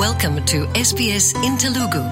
Welcome to SBS in Telugu.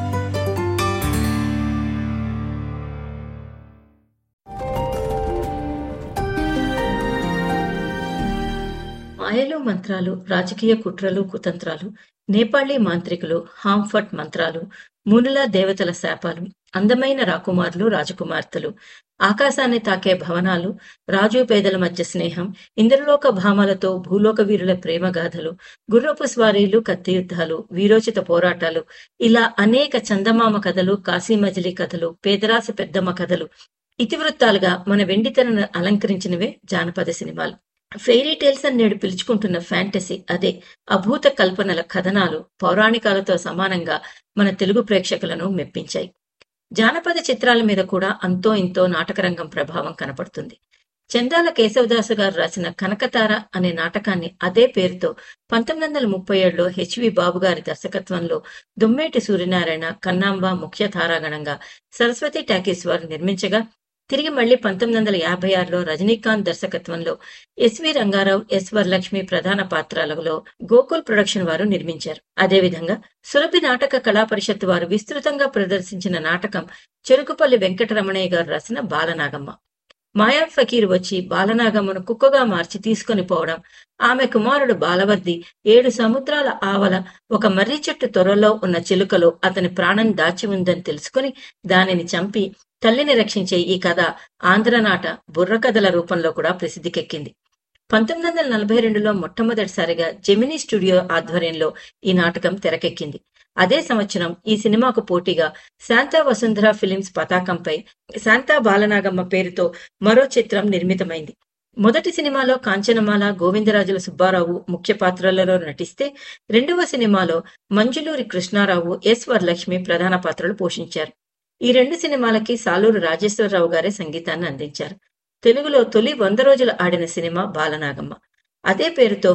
మాయలు మంత్రాలు రాజకీయ కుట్రలు కుతంత్రాలు నేపాళీ మాంత్రికులు హాంఫట్ మంత్రాలు మునుల దేవతల శాపాలు అందమైన రాకుమారులు రాజకుమార్తెలు ఆకాశాన్ని తాకే భవనాలు రాజు పేదల మధ్య స్నేహం ఇంద్రలోక భామలతో భూలోక వీరుల ప్రేమగాథలు గుర్రపు స్వారీలు కత్తి యుద్ధాలు వీరోచిత పోరాటాలు ఇలా అనేక చందమామ కథలు కాశీమజిలీ కథలు పేదరాశి పెద్దమ్మ కథలు ఇతివృత్తాలుగా మన వెండితెరను అలంకరించినవే జానపద సినిమాలు ఫెయిరీ టేల్స్ అని నేడు పిలుచుకుంటున్న ఫ్యాంటసీ అదే అభూత కల్పనల కథనాలు పౌరాణికాలతో సమానంగా మన తెలుగు ప్రేక్షకులను మెప్పించాయి జానపద చిత్రాల మీద కూడా అంతో ఇంతో నాటకరంగం ప్రభావం కనపడుతుంది చందాల కేశవదాసు గారు రాసిన కనకతార అనే నాటకాన్ని అదే పేరుతో పంతొమ్మిది వందల ముప్పై ఏడులో హెచ్వి బాబు గారి దర్శకత్వంలో దుమ్మేటి సూర్యనారాయణ కన్నాంబ ముఖ్య తారాగణంగా సరస్వతి టాకీస్ వారు నిర్మించగా తిరిగి మళ్లీ పంతొమ్మిది వందల యాభై ఆరులో రజనీకాంత్ దర్శకత్వంలో ఎస్వి రంగారావు ఎస్ వరలక్ష్మి ప్రధాన పాత్రలలో గోకుల్ ప్రొడక్షన్ వారు నిర్మించారు అదేవిధంగా సురభి నాటక కళా పరిషత్ వారు విస్తృతంగా ప్రదర్శించిన నాటకం చెరుకుపల్లి వెంకటరమణయ్య గారు రాసిన బాలనాగమ్మ మాయా ఫకీర్ వచ్చి బాలనాగమ్మను కుక్కగా మార్చి తీసుకొని పోవడం ఆమె కుమారుడు బాలవర్ది ఏడు సముద్రాల ఆవల ఒక మర్రి చెట్టు త్వరలో ఉన్న చిలుకలో అతని ప్రాణం దాచి ఉందని తెలుసుకుని దానిని చంపి తల్లిని రక్షించే ఈ కథ ఆంధ్రనాట బుర్రకథల రూపంలో కూడా ప్రసిద్ధికెక్కింది పంతొమ్మిది వందల నలభై రెండులో మొట్టమొదటిసారిగా జెమినీ స్టూడియో ఆధ్వర్యంలో ఈ నాటకం తెరకెక్కింది అదే సంవత్సరం ఈ సినిమాకు పోటీగా శాంతా వసుంధర ఫిలిమ్స్ పతాకంపై శాంతా బాలనాగమ్మ పేరుతో మరో చిత్రం నిర్మితమైంది మొదటి సినిమాలో కాంచనమాల గోవిందరాజుల సుబ్బారావు ముఖ్య పాత్రలలో నటిస్తే రెండవ సినిమాలో మంజులూరి కృష్ణారావు ఎస్ వరలక్ష్మి ప్రధాన పాత్రలు పోషించారు ఈ రెండు సినిమాలకి సాలూరు రాజేశ్వరరావు గారే సంగీతాన్ని అందించారు తెలుగులో తొలి వంద రోజులు ఆడిన సినిమా బాలనాగమ్మ అదే పేరుతో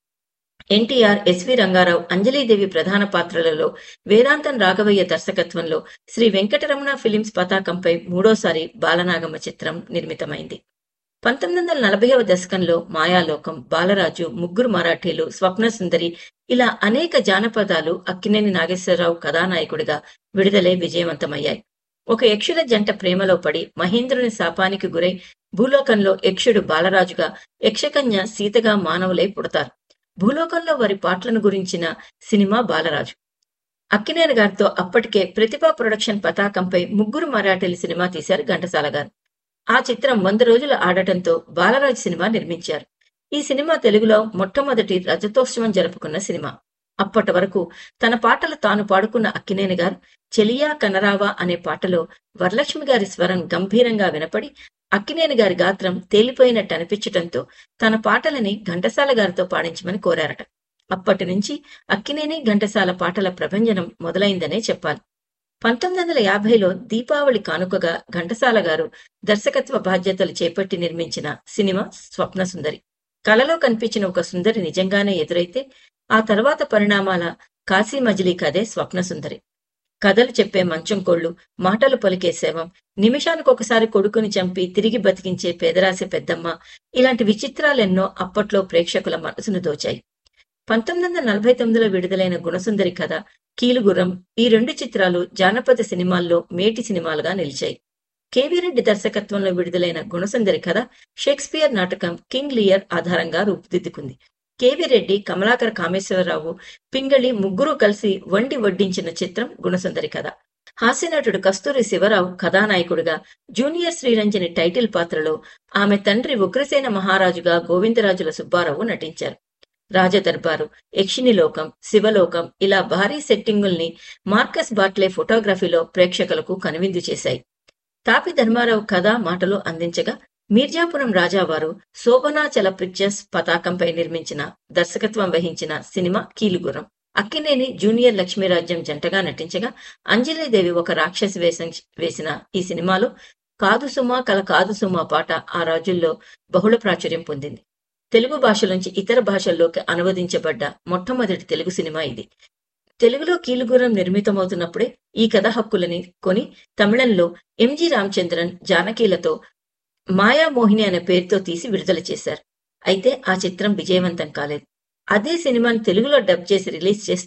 ఎన్టీఆర్ ఎస్వి రంగారావు అంజలీదేవి ప్రధాన పాత్రలలో వేదాంతం రాఘవయ్య దర్శకత్వంలో శ్రీ వెంకటరమణ ఫిలిమ్స్ పతాకంపై మూడోసారి బాలనాగమ్మ చిత్రం నిర్మితమైంది పంతొమ్మిది వందల నలభైవ దశకంలో మాయాలోకం బాలరాజు ముగ్గురు మరాఠీలు స్వప్న సుందరి ఇలా అనేక జానపదాలు అక్కినేని నాగేశ్వరరావు కథానాయకుడిగా విడుదలై విజయవంతమయ్యాయి ఒక యక్షుల జంట ప్రేమలో పడి మహేంద్రుని శాపానికి గురై భూలోకంలో యక్షుడు బాలరాజుగా యక్షకన్య సీతగా మానవులై పుడతారు భూలోకంలో వారి పాటలను గురించిన సినిమా బాలరాజు అక్కినేని గారితో అప్పటికే ప్రతిభా ప్రొడక్షన్ పతాకంపై ముగ్గురు మరాఠీలు సినిమా తీశారు ఘంటసాల గారు ఆ చిత్రం వంద రోజులు ఆడటంతో బాలరాజు సినిమా నిర్మించారు ఈ సినిమా తెలుగులో మొట్టమొదటి రజతోత్సవం జరుపుకున్న సినిమా అప్పటి వరకు తన పాటలు తాను పాడుకున్న అక్కినేని గారు చెలియా కనరావా అనే పాటలో వరలక్ష్మి గారి స్వరం గంభీరంగా వినపడి అక్కినేని గారి గాత్రం తేలిపోయినట్టు అనిపించటంతో తన పాటలని ఘంటసాల గారితో పాడించమని కోరారట అప్పటి నుంచి అక్కినేని ఘంటసాల పాటల ప్రభంజనం మొదలైందనే చెప్పాలి పంతొమ్మిది వందల యాభైలో దీపావళి కానుకగా ఘంటసాల గారు దర్శకత్వ బాధ్యతలు చేపట్టి నిర్మించిన సినిమా స్వప్న సుందరి కలలో కనిపించిన ఒక సుందరి నిజంగానే ఎదురైతే ఆ తర్వాత పరిణామాల కాశీ మజిలీ కథే స్వప్న సుందరి కథలు చెప్పే మంచం కోళ్లు మాటలు పలికే శవం నిమిషానికి ఒకసారి కొడుకుని చంపి తిరిగి బతికించే పేదరాశి పెద్దమ్మ ఇలాంటి విచిత్రాలెన్నో అప్పట్లో ప్రేక్షకుల మనసును దోచాయి పంతొమ్మిది వందల నలభై తొమ్మిదిలో విడుదలైన గుణసుందరి కథ కీలుగుర్రం ఈ రెండు చిత్రాలు జానపద సినిమాల్లో మేటి సినిమాలుగా నిలిచాయి కేవీ రెడ్డి దర్శకత్వంలో విడుదలైన గుణసుందరి కథ షేక్స్పియర్ నాటకం కింగ్ లియర్ ఆధారంగా రూపుదిద్దుకుంది కేవీ రెడ్డి కమలాకర్ కామేశ్వరరావు పింగళి ముగ్గురు కలిసి వండి వడ్డించిన చిత్రం గుణసుందరి కథ హాస్యనటుడు కస్తూరి శివరావు కథానాయకుడిగా జూనియర్ శ్రీరంజని టైటిల్ పాత్రలో ఆమె తండ్రి ఉగ్రసేన మహారాజుగా గోవిందరాజుల సుబ్బారావు నటించారు రాజదర్బారు యక్షిణిలోకం శివలోకం ఇలా భారీ సెట్టింగుల్ని మార్కస్ బాట్లే ఫోటోగ్రఫీలో ప్రేక్షకులకు కనువిందు చేశాయి తాపి ధర్మారావు కథ మాటలు అందించగా మీర్జాపురం రాజావారు శోభనాచల పిక్చర్స్ పతాకంపై నిర్మించిన దర్శకత్వం వహించిన సినిమా కీలుగురం అక్కినేని జూనియర్ లక్ష్మీరాజ్యం జంటగా నటించగా అంజలీదేవి ఒక రాక్షసి వేషం వేసిన ఈ సినిమాలో కాదు సుమా కల కాదు సుమా పాట ఆ రోజుల్లో బహుళ ప్రాచుర్యం పొందింది తెలుగు భాషలోంచి ఇతర భాషల్లోకి అనువదించబడ్డ మొట్టమొదటి తెలుగు సినిమా ఇది తెలుగులో కీలుగురం నిర్మితమవుతున్నప్పుడే ఈ కథ హక్కులని కొని తమిళంలో ఎంజి రామచంద్రన్ జానకీలతో మాయామోహిని అనే పేరుతో తీసి విడుదల చేశారు అయితే ఆ చిత్రం విజయవంతం కాలేదు అదే సినిమాని తెలుగులో డబ్ చేసి రిలీజ్ చేస్తే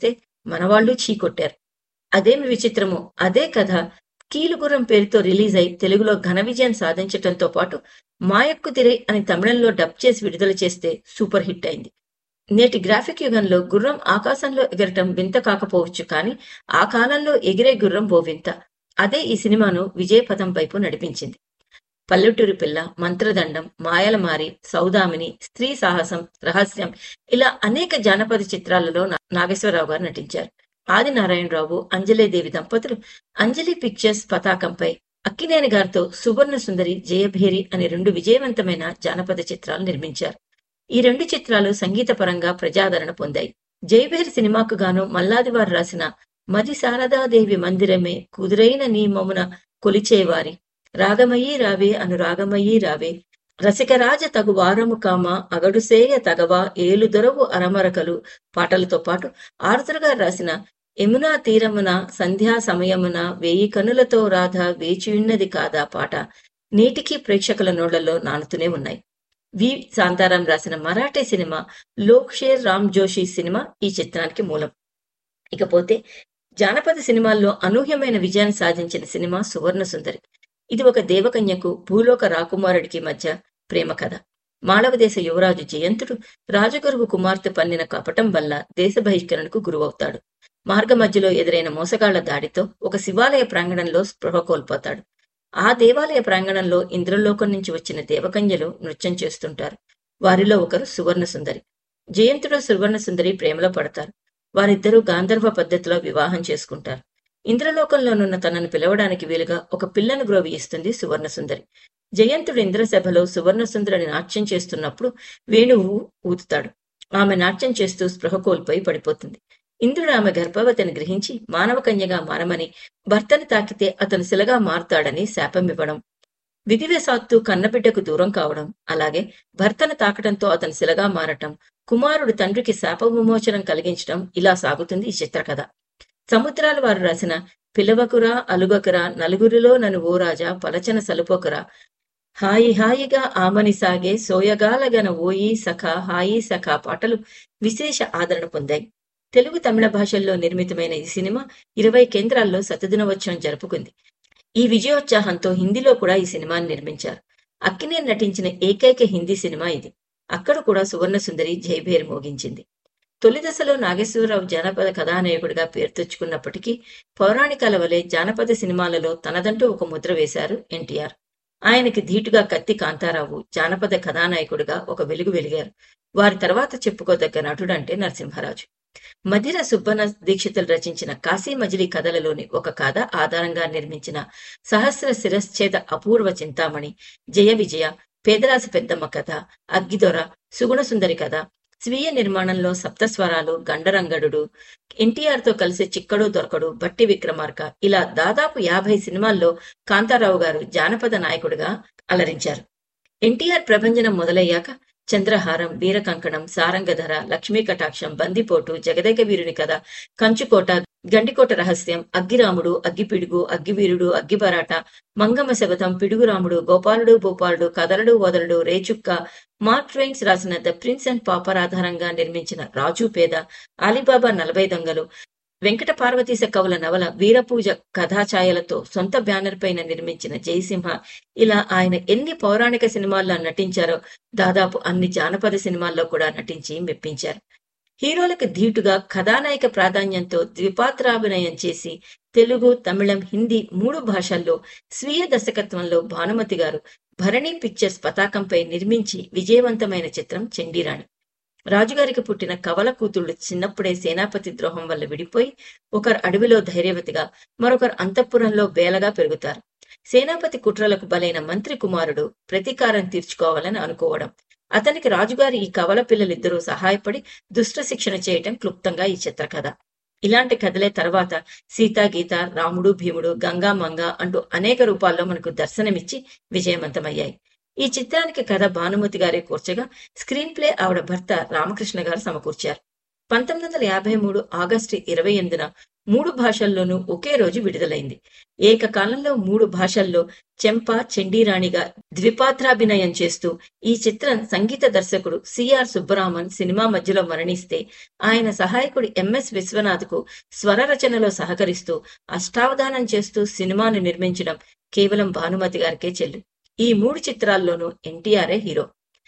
మనవాళ్లు చీకొట్టారు అదేమి విచిత్రమో అదే కథ కీలుగుర్రం పేరుతో రిలీజ్ అయి తెలుగులో ఘన విజయం సాధించటంతో పాటు మాయక్కు తిరే అని తమిళంలో డబ్ చేసి విడుదల చేస్తే సూపర్ హిట్ అయింది నేటి గ్రాఫిక్ యుగంలో గుర్రం ఆకాశంలో ఎగరటం వింత కాకపోవచ్చు కానీ ఆ కాలంలో ఎగిరే గుర్రం ఓ వింత అదే ఈ సినిమాను విజయపథం వైపు నడిపించింది పల్లెటూరి పిల్ల మంత్రదండం మాయలమారి సౌదామిని స్త్రీ సాహసం రహస్యం ఇలా అనేక జానపద చిత్రాలలో నా- నాగేశ్వరరావు గారు నటించారు ఆది నారాయణరావు అంజలేదేవి దంపతులు అంజలి పిక్చర్స్ పతాకంపై అక్కినేని గారితో సువర్ణ సుందరి జయభేరి అనే రెండు విజయవంతమైన జానపద చిత్రాలు నిర్మించారు ఈ రెండు చిత్రాలు సంగీతపరంగా ప్రజాదరణ పొందాయి జయభేరి సినిమాకు గాను మల్లాది వారు రాసిన మది శారదాదేవి మందిరమే కుదురైన నీ మమున కొలిచేవారి రాగమయీ రావే అను రాగమయీ రావే రసికరాజ తగు వారము కామ అగడుసేయ తగవా ఏలుదొరవు అరమరకలు పాటలతో పాటు ఆర్థర్ గారు రాసిన యమునా తీరమున సంధ్యా సమయమున వేయి కనులతో రాధ వేచియున్నది కాదా పాట నేటికి ప్రేక్షకుల నోళ్లలో నానుతూనే ఉన్నాయి వి శాంతారాం రాసిన మరాఠీ సినిమా లోక్ షేర్ రామ్ జోషి సినిమా ఈ చిత్రానికి మూలం ఇకపోతే జానపద సినిమాల్లో అనూహ్యమైన విజయాన్ని సాధించిన సినిమా సువర్ణ సుందరి ఇది ఒక దేవకన్యకు భూలోక రాకుమారుడికి మధ్య ప్రేమ కథ మాళవదేశ యువరాజు జయంతుడు రాజగురువు కుమార్తె పన్నిన కపటం వల్ల దేశ బహిష్కరణకు గురవుతాడు మార్గ మధ్యలో ఎదురైన మోసగాళ్ల దాడితో ఒక శివాలయ ప్రాంగణంలో స్పృహ కోల్పోతాడు ఆ దేవాలయ ప్రాంగణంలో ఇంద్రలోకం నుంచి వచ్చిన దేవకన్యలు నృత్యం చేస్తుంటారు వారిలో ఒకరు సువర్ణ సుందరి జయంతుడు సువర్ణ సుందరి ప్రేమలో పడతారు వారిద్దరూ గాంధర్వ పద్ధతిలో వివాహం చేసుకుంటారు ఇంద్రలోకంలోనున్న తనను పిలవడానికి వీలుగా ఒక పిల్లను గ్రోవి ఇస్తుంది సువర్ణ సుందరి జయంతుడు ఇంద్రసభలో సువర్ణ సుందరిని నాట్యం చేస్తున్నప్పుడు వేణువు ఊతుతాడు ఆమె నాట్యం చేస్తూ స్పృహ కోల్పోయి పడిపోతుంది ఇంద్రుడు ఆమె గర్భవతిని గ్రహించి మానవ కన్యగా మారమని భర్తను తాకితే అతను శిలగా మారుతాడని శాపం ఇవ్వడం విధివశాత్తు కన్నబిడ్డకు దూరం కావడం అలాగే భర్తను తాకడంతో అతను శిలగా మారటం కుమారుడు తండ్రికి శాప విమోచనం కలిగించడం ఇలా సాగుతుంది ఈ చిత్రకథ సముద్రాల వారు రాసిన పిలవకురా అలుగకురా నలుగురిలో నన్ను ఓ రాజా పలచన సలుపోకురా హాయి హాయిగా ఆమని సాగే సోయగాలగన ఓయి సఖ హాయి సఖ పాటలు విశేష ఆదరణ పొందాయి తెలుగు తమిళ భాషల్లో నిర్మితమైన ఈ సినిమా ఇరవై కేంద్రాల్లో శతదినోత్సవం జరుపుకుంది ఈ విజయోత్సాహంతో హిందీలో కూడా ఈ సినిమాని నిర్మించారు అక్కినేని నటించిన ఏకైక హిందీ సినిమా ఇది అక్కడ కూడా సువర్ణ సుందరి జైభేర్ మోగించింది తొలి దశలో నాగేశ్వరరావు జానపద కథానాయకుడిగా పేరు తెచ్చుకున్నప్పటికీ పౌరాణికాల వలె జానపద సినిమాలలో తనదంటూ ఒక ముద్ర వేశారు ఎన్టీఆర్ ఆయనకి ధీటుగా కత్తి కాంతారావు జానపద కథానాయకుడిగా ఒక వెలుగు వెలిగారు వారి తర్వాత చెప్పుకోదగ్గ నటుడు అంటే నరసింహరాజు మధిర సుబ్బన దీక్షితులు రచించిన కాశీ మజిలీ కథలలోని ఒక కథ ఆధారంగా నిర్మించిన సహస్ర శిరశ్చేద అపూర్వ చింతామణి జయ విజయ పేదరాశి పెద్దమ్మ కథ అగ్గిదొర సుగుణ సుందరి కథ స్వీయ నిర్మాణంలో సప్తస్వరాలు గండరంగడు ఎన్టీఆర్ తో కలిసి చిక్కడు దొరకడు బట్టి విక్రమార్క ఇలా దాదాపు యాభై సినిమాల్లో కాంతారావు గారు జానపద నాయకుడిగా అలరించారు ఎన్టీఆర్ ప్రభంజనం మొదలయ్యాక చంద్రహారం వీరకంకణం సారంగధర లక్ష్మీ కటాక్షం బందిపోటు జగదేక వీరుని కథ కంచుకోట గండికోట రహస్యం అగ్గిరాముడు అగ్గిపిడుగు అగ్గివీరుడు అగ్గిబరాట మంగమ్మ శబదం పిడుగురాముడు గోపాలుడు భూపాలుడు కదలడు వదలడు రేచుక్క మార్క్ ట్వైన్స్ రాసిన ద ప్రిన్స్ అండ్ పాపర్ ఆధారంగా నిర్మించిన రాజు పేద అలీబాబా నలభై దొంగలు వెంకట పార్వతీశ కవుల నవల వీరపూజ కథాఛాయలతో సొంత బ్యానర్ పైన నిర్మించిన జయసింహ ఇలా ఆయన ఎన్ని పౌరాణిక సినిమాల్లో నటించారో దాదాపు అన్ని జానపద సినిమాల్లో కూడా నటించి మెప్పించారు హీరోలకు ధీటుగా కథానాయక ప్రాధాన్యంతో ద్విపాత్రాభినయం చేసి తెలుగు తమిళం హిందీ మూడు భాషల్లో స్వీయ దర్శకత్వంలో భానుమతి గారు భరణి పిక్చర్స్ పతాకంపై నిర్మించి విజయవంతమైన చిత్రం చెండిరాణి రాజుగారికి పుట్టిన కవల కూతుళ్లు చిన్నప్పుడే సేనాపతి ద్రోహం వల్ల విడిపోయి ఒకరు అడవిలో ధైర్యవతిగా మరొకరు అంతఃపురంలో బేలగా పెరుగుతారు సేనాపతి కుట్రలకు బలైన మంత్రి కుమారుడు ప్రతీకారం తీర్చుకోవాలని అనుకోవడం అతనికి రాజుగారి ఈ కవల పిల్లలిద్దరూ సహాయపడి దుష్ట శిక్షణ చేయటం క్లుప్తంగా ఈ చిత్రకథ ఇలాంటి కథలే తర్వాత సీతా గీత రాముడు భీముడు గంగా మంగ అంటూ అనేక రూపాల్లో మనకు దర్శనమిచ్చి విజయవంతమయ్యాయి ఈ చిత్రానికి కథ భానుమతి గారే కూర్చగా స్క్రీన్ ప్లే ఆవిడ భర్త రామకృష్ణ గారు సమకూర్చారు పంతొమ్మిది వందల యాభై మూడు ఆగస్టు ఇరవై ఎనిమిదిన మూడు భాషల్లోనూ ఒకే రోజు విడుదలైంది ఏకకాలంలో మూడు భాషల్లో చెంప చెండీరాణిగా ద్విపాత్రాభినయం చేస్తూ ఈ చిత్రం సంగీత దర్శకుడు సిఆర్ సుబ్బరామన్ సినిమా మధ్యలో మరణిస్తే ఆయన సహాయకుడు ఎంఎస్ విశ్వనాథ్కు స్వర రచనలో సహకరిస్తూ అష్టావధానం చేస్తూ సినిమాను నిర్మించడం కేవలం భానుమతి గారికే చెల్లు ఈ మూడు చిత్రాల్లోనూ ఎన్టీఆర్ఏ హీరో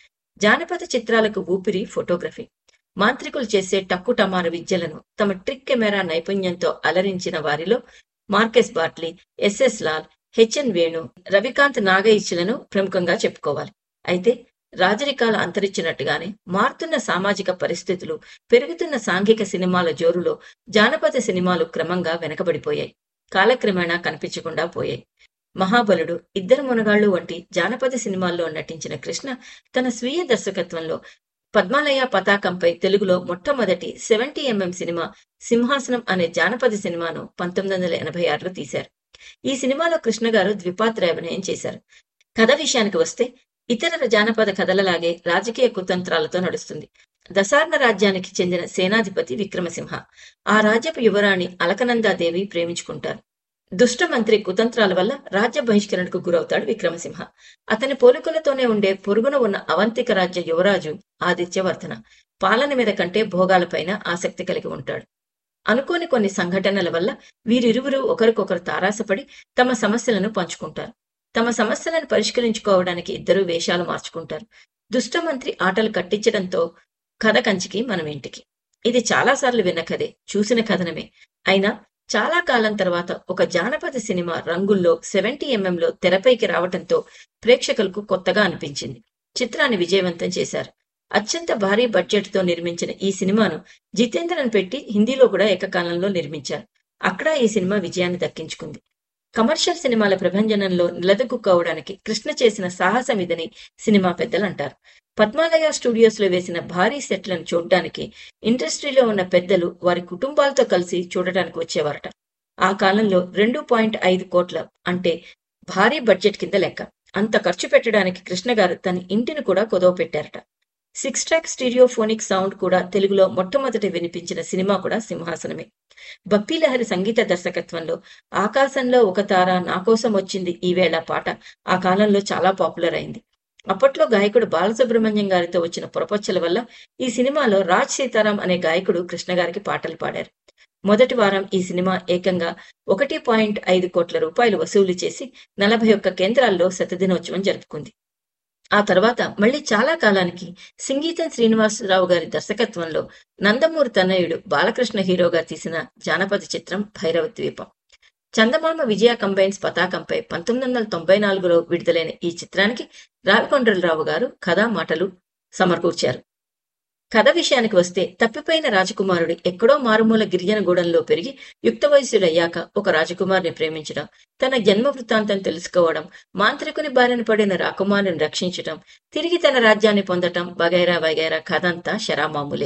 జానపద చిత్రాలకు ఊపిరి ఫోటోగ్రఫీ మాంత్రికులు చేసే టక్కుటమారు విద్యలను తమ ట్రిక్ కెమెరా నైపుణ్యంతో అలరించిన వారిలో Marcus Bartley S S Lal H N Venu Ravikant నాగయిచ్చులను ప్రముఖంగా చెప్పుకోవాలి అయితే రాజరికాలు అంతరించినట్టుగానే మారుతున్న సామాజిక పరిస్థితులు పెరుగుతున్న సాంఘిక సినిమాల జోరులో జానపద సినిమాలు క్రమంగా వెనకబడిపోయాయి కాలక్రమేణా కనిపించకుండా పోయాయి మహాబలుడు ఇద్దరు మునగాళ్లు వంటి జానపద సినిమాల్లో నటించిన కృష్ణ తన స్వీయ దర్శకత్వంలో పద్మాలయ పతాకంపై తెలుగులో మొట్టమొదటి సెవెంటీ ఎంఎం సినిమా సింహాసనం అనే జానపద సినిమాను పంతొమ్మిది వందల ఎనభై ఆరులో తీశారు ఈ సినిమాలో కృష్ణ గారు ద్విపాత్ర అభినయం చేశారు కథ విషయానికి వస్తే ఇతర జానపద కథలలాగే రాజకీయ కుతంత్రాలతో నడుస్తుంది దశార్ణ రాజ్యానికి చెందిన సేనాధిపతి విక్రమసింహ ఆ రాజ్యపు యువరాణి అలకనందాదేవి ప్రేమించుకుంటారు దుష్ట మంత్రి కుతంత్రాల వల్ల రాజ్య బహిష్కరణకు గురవుతాడు విక్రమసింహ అతని పోలికలతోనే ఉండే పొరుగున ఉన్న అవంతిక రాజ్య యువరాజు ఆదిత్యవర్ధన పాలన మీద కంటే భోగాలపైన ఆసక్తి కలిగి ఉంటాడు అనుకోని కొన్ని సంఘటనల వల్ల వీరిరువురు ఒకరికొకరు తారాసపడి తమ సమస్యలను పంచుకుంటారు తమ సమస్యలను పరిష్కరించుకోవడానికి ఇద్దరు వేషాలు మార్చుకుంటారు దుష్టమంత్రి ఆటలు కట్టించడంతో కథ కంచికి మనం ఇంటికి ఇది చాలాసార్లు విన్న కథే చూసిన కథనమే అయినా చాలా కాలం తర్వాత ఒక జానపద సినిమా రంగుల్లో సెవెంటీ ఎంఎంలో తెరపైకి రావటంతో ప్రేక్షకులకు కొత్తగా అనిపించింది చిత్రాన్ని విజయవంతం చేశారు అత్యంత భారీ బడ్జెట్ తో నిర్మించిన ఈ సినిమాను జితేంద్రన్ పెట్టి హిందీలో కూడా ఏకకాలంలో నిర్మించారు అక్కడ ఈ సినిమా విజయాన్ని దక్కించుకుంది కమర్షియల్ సినిమాల ప్రభంజనంలో నిలదొక్కుకోవడానికి కృష్ణ చేసిన సాహసం ఇదని సినిమా పెద్దలు అంటారు పద్మాలయ స్టూడియోస్ లో వేసిన భారీ సెట్లను చూడడానికి ఇండస్ట్రీలో ఉన్న పెద్దలు వారి కుటుంబాలతో కలిసి చూడటానికి వచ్చేవారట ఆ కాలంలో రెండు పాయింట్ ఐదు కోట్ల అంటే భారీ బడ్జెట్ కింద లెక్క అంత ఖర్చు పెట్టడానికి కృష్ణ గారు తన ఇంటిని కూడా కుదవ పెట్టారట సిక్స్ ట్రాక్ స్టీరియోఫోనిక్ సౌండ్ కూడా తెలుగులో మొట్టమొదటి వినిపించిన సినిమా కూడా సింహాసనమే బప్పీలహరి సంగీత దర్శకత్వంలో ఆకాశంలో ఒక తార నా కోసం వచ్చింది ఈవేళ పాట ఆ కాలంలో చాలా పాపులర్ అయింది అప్పట్లో గాయకుడు బాలసుబ్రహ్మణ్యం గారితో వచ్చిన పొరపచ్చల వల్ల ఈ సినిమాలో రాజ్ సీతారాం అనే గాయకుడు కృష్ణ గారికి పాటలు పాడారు మొదటి వారం ఈ సినిమా ఏకంగా ఒకటి పాయింట్ ఐదు కోట్ల రూపాయలు వసూలు చేసి నలభై ఒక్క కేంద్రాల్లో శతదినోత్సవం జరుపుకుంది ఆ తర్వాత మళ్ళీ చాలా కాలానికి సింగీతం శ్రీనివాసరావు గారి దర్శకత్వంలో నందమూరి తనయుడు బాలకృష్ణ హీరోగా తీసిన జానపద చిత్రం భైరవ ద్వీపం చందమామ విజయ కంబైన్స్ పతాకంపై పంతొమ్మిది వందల తొంభై నాలుగులో విడుదలైన ఈ చిత్రానికి రావికొండలరావు గారు కథా మాటలు సమకూర్చారు కథ విషయానికి వస్తే తప్పిపోయిన రాజకుమారుడు ఎక్కడో మారుమూల గిరిజన గూడెంలో పెరిగి యుక్త వయస్సులయ్యాక ఒక రాజకుమారిని ప్రేమించడం తన జన్మ వృత్తాంతం తెలుసుకోవడం మాంత్రికుని బారిన పడిన రాకుమారుని రక్షించటం తిరిగి తన రాజ్యాన్ని పొందటం వగైరా వగైరా కథ అంతా శరామామూలే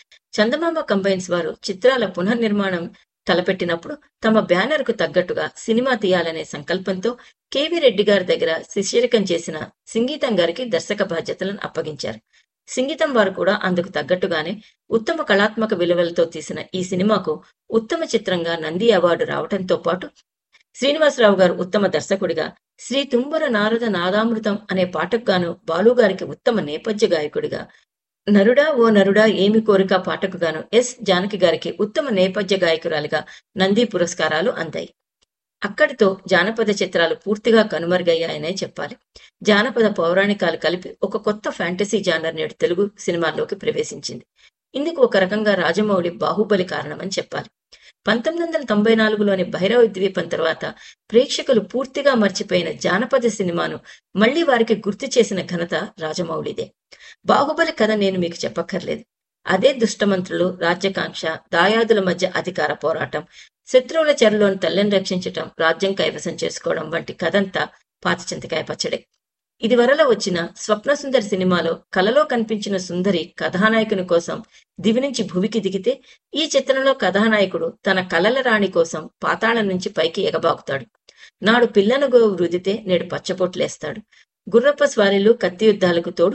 చందమామ కంబైన్స్ వారు చిత్రాల పునర్నిర్మాణం తలపెట్టినప్పుడు తమ బ్యానర్ కు తగ్గట్టుగా సినిమా తీయాలనే సంకల్పంతో కేవీ రెడ్డి గారి దగ్గర శిష్యరికం చేసిన సంగీతం గారికి దర్శక బాధ్యతలను అప్పగించారు సంగీతం వారు కూడా అందుకు తగ్గట్టుగానే ఉత్తమ కళాత్మక విలువలతో తీసిన ఈ సినిమాకు ఉత్తమ చిత్రంగా నంది అవార్డు రావడంతో పాటు శ్రీనివాసరావు గారు ఉత్తమ దర్శకుడిగా శ్రీ తుంబర నారద నాదామృతం అనే పాటకు గాను బాలు గారికి ఉత్తమ నేపథ్య గాయకుడిగా నరుడా ఓ నరుడా ఏమి కోరిక పాటకు గాను ఎస్ జానకి గారికి ఉత్తమ నేపథ్య గాయకురాలిగా నంది పురస్కారాలు అందాయి అక్కడితో జానపద చిత్రాలు పూర్తిగా కనుమరుగయ్యాయనే చెప్పాలి జానపద పౌరాణికాలు కలిపి ఒక కొత్త ఫ్యాంటసీ జానర్ నేడు తెలుగు సినిమాల్లోకి ప్రవేశించింది ఇందుకు ఒక రకంగా రాజమౌళి బాహుబలి కారణమని చెప్పాలి పంతొమ్మిది వందల తొంభై నాలుగులోని భైరవ ద్వీపం తర్వాత ప్రేక్షకులు పూర్తిగా మర్చిపోయిన జానపద సినిమాను మళ్లీ వారికి గుర్తు చేసిన ఘనత రాజమౌళిదే బాహుబలి కథ నేను మీకు చెప్పక్కర్లేదు అదే దుష్టమంత్రులు రాజ్యకాంక్ష దాయాదుల మధ్య అధికార పోరాటం శత్రువుల చెరలోని తల్లిని రక్షించటం రాజ్యం కైవసం చేసుకోవడం వంటి కథంతా పాత చింతకాయ పచ్చడే ఇది వరలో వచ్చిన స్వప్న సుందరి సినిమాలో కలలో కనిపించిన సుందరి కథానాయకుని కోసం దివి నుంచి భువికి దిగితే ఈ చిత్రంలో కథానాయకుడు తన కలల రాణి కోసం పాతాళం నుంచి పైకి ఎగబాకుతాడు నాడు పిల్లను గోవు వృదితే నేడు పచ్చపొట్లేస్తాడు గుర్రప్ప స్వారీలు కత్తి యుద్ధాలకు తోడు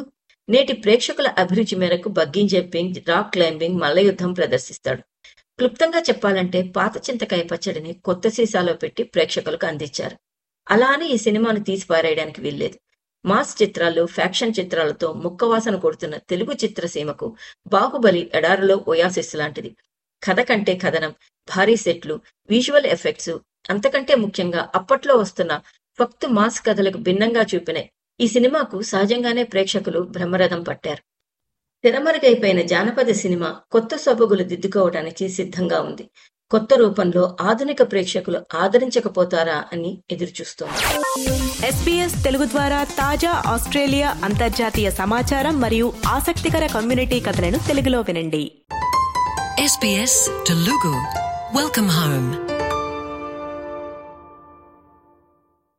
నేటి ప్రేక్షకుల అభిరుచి మేరకు బగ్గింగ్ జంపింగ్ రాక్ క్లైంబింగ్ మల్లయుద్ధం ప్రదర్శిస్తాడు క్లుప్తంగా చెప్పాలంటే పాత చింతకాయ పచ్చడిని కొత్త సీసాలో పెట్టి ప్రేక్షకులకు అందించారు అలా అని ఈ సినిమాను తీసి పారేయడానికి వీల్లేదు మాస్ చిత్రాలు ఫ్యాక్షన్ చిత్రాలతో ముక్కవాసన కొడుతున్న తెలుగు చిత్రసీమకు బాహుబలి ఎడారిలో ఒయాసిస్ లాంటిది కథ కంటే కథనం భారీ సెట్లు విజువల్ ఎఫెక్ట్స్ అంతకంటే ముఖ్యంగా అప్పట్లో వస్తున్న ఫక్తు మాస్ కథలకు భిన్నంగా చూపిన ఈ సినిమాకు సహజంగానే ప్రేక్షకులు బ్రహ్మరథం పట్టారు తెరమరుగైపోయిన జానపద సినిమా కొత్త సొబగులు దిద్దుకోవడానికి సిద్ధంగా ఉంది కొత్త రూపంలో ఆధునిక ప్రేక్షకులు ఆదరించకపోతారా అని ఎదురుచూస్తోంది ఎస్పీఎస్ తెలుగు ద్వారా తాజా ఆస్ట్రేలియా అంతర్జాతీయ సమాచారం మరియు ఆసక్తికర కమ్యూనిటీ కథలను తెలుగులో వినండి SBS Telugu. Welcome home.